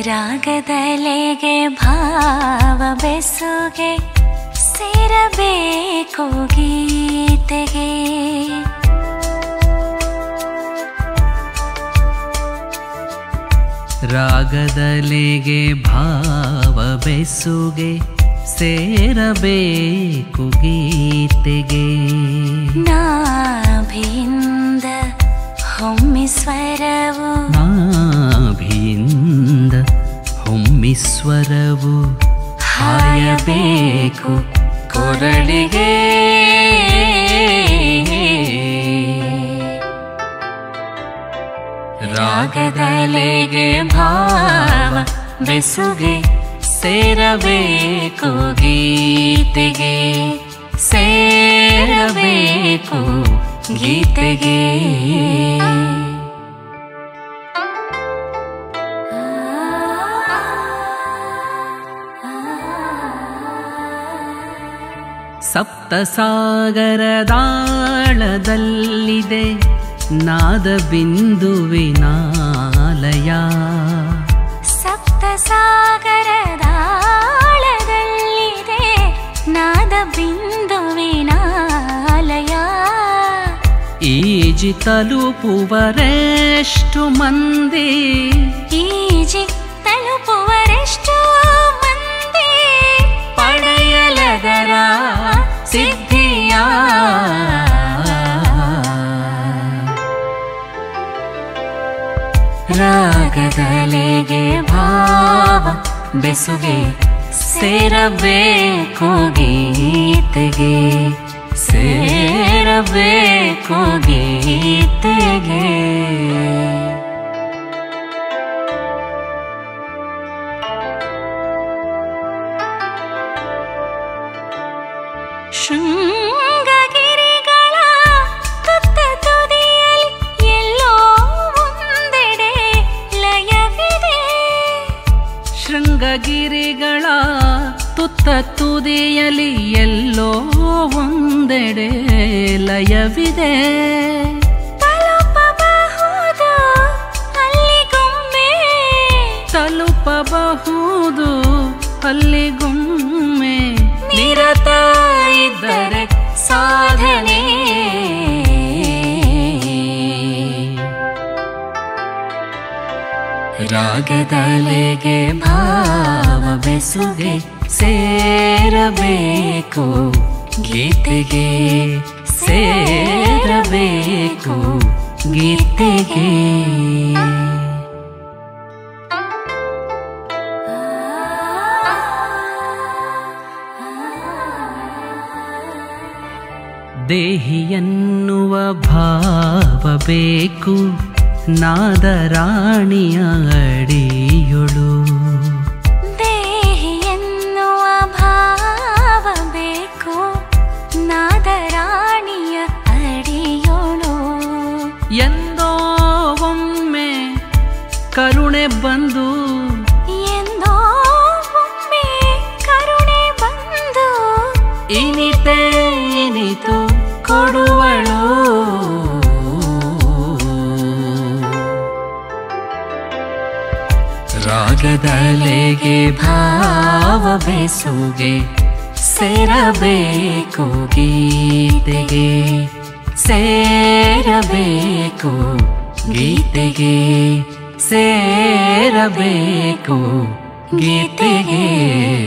ರಾಗದಲೆಗೆ ಭಾವ ಬೆಸುಗೆ ಸೇರಬೇಕು ಗೀತೆಗೆ ರಾಗದಲೆಗೆ ಭಾವ ಬೆಸುಗೆ ಸೇರಬೇಕು ಗೀತೆಗೆ ನಾಭಿಯಿಂದ ಹೊಮ್ಮಿಸ್ವರವು ನಾಭಿಯಿಂದ ಹೊಮ್ಮಿಸ್ವರವು ಹಾಯಬೇಕು ಕೊರಳಿಗೆ ರಾಗದಲೆಗೆ ಭಾವ ಬೆಸುಗೆ ಸೇರಬೇಕು ಗೀತೆಗೆ ಸೇರಬೇಕು ಗೀತೆಗೆ ಸಪ್ತಸಾಗರದಾಳದಲ್ಲಿದೆ ನಾದ ಬಿಂದುವಿನಾಲಯ ಸಪ್ತ ಸಾಗರದಾಳದಲ್ಲಿದೆ ನಾದ ಬಿಂದುವಿನಾಲಯ ಈಜಿ ತಲುಪುವರೆಷ್ಟು ಮಂದಿ ಈಜಿ ತಲುಪುವರೆಷ್ಟು ಮಂದಿ ಪಡೆಯಲದರ ಸಿದ್ಧಿಯ ರಾಗದಲೆಗೆ ಭಾವ ಬೆಸುಗೆ ಸೇರಬೇಕು ಗೀತೆಗೆ ಸೇರಬೇಕು ಗೀತೆಗೆ ಶೃಂಗಗಿರಿಗಳ ತುತ್ತ ತುದಿಯಲ್ಲಿ ಎಲ್ಲೋ ಒಂದೆಡೆ ಲಯವಿದೆ ಶೃಂಗಗಿರಿಗಳ ತುತ್ತ ತುದಿಯಲಿ ಎಲ್ಲೋ ಒಂದೆಡೆ ಲಯವಿದೆ ತಲುಪಬಹುದು ಅಲ್ಲಿಗೊಮ್ಮೆ ತಲುಪಬಹುದು ಅಲ್ಲಿಗೊಮ್ಮೆ ನಿರತ ಇದ್ದರೆ ಸಾಧನೆ ರಾಗದಲೆಗೆ ಭಾವ ಬೆಸುಗೆ ಸೇರಬೇಕು ಗೀತೆಗೆ ಸೇರಬೇಕು ಗೀತೆಗೆ ದೇಹಿಯನ್ನುವ ಭಾವ ಬೇಕು ನಾದರಾಣಿಯ ಅಡಿಯೊಳು ದೇಹಿ ಎನ್ನುವ ಭಾವ ಬೇಕು ನಾದರಾಣಿಯ ಅಡಿಯೋಳು ಎಂದೋ ಒಮ್ಮೆ ಕರುಣೆ ಬಂದು ಎಂದೋ ಒಮ್ಮೆ ಕರುಣೆ ಬಂದು ಇನಿತೆ ಇನಿತು ಕೊಡುವಳು ರಾಗದಲೆಗೆ ಭಾವ ಬೆಸುಗೆ ಸೇರಬೇಕು ಗೀತೆಗೆ ಸೇರಬೇಕು ಗೀತೆಗೆ ಸೇರಬೇಕು ಗೀತೆಗೆ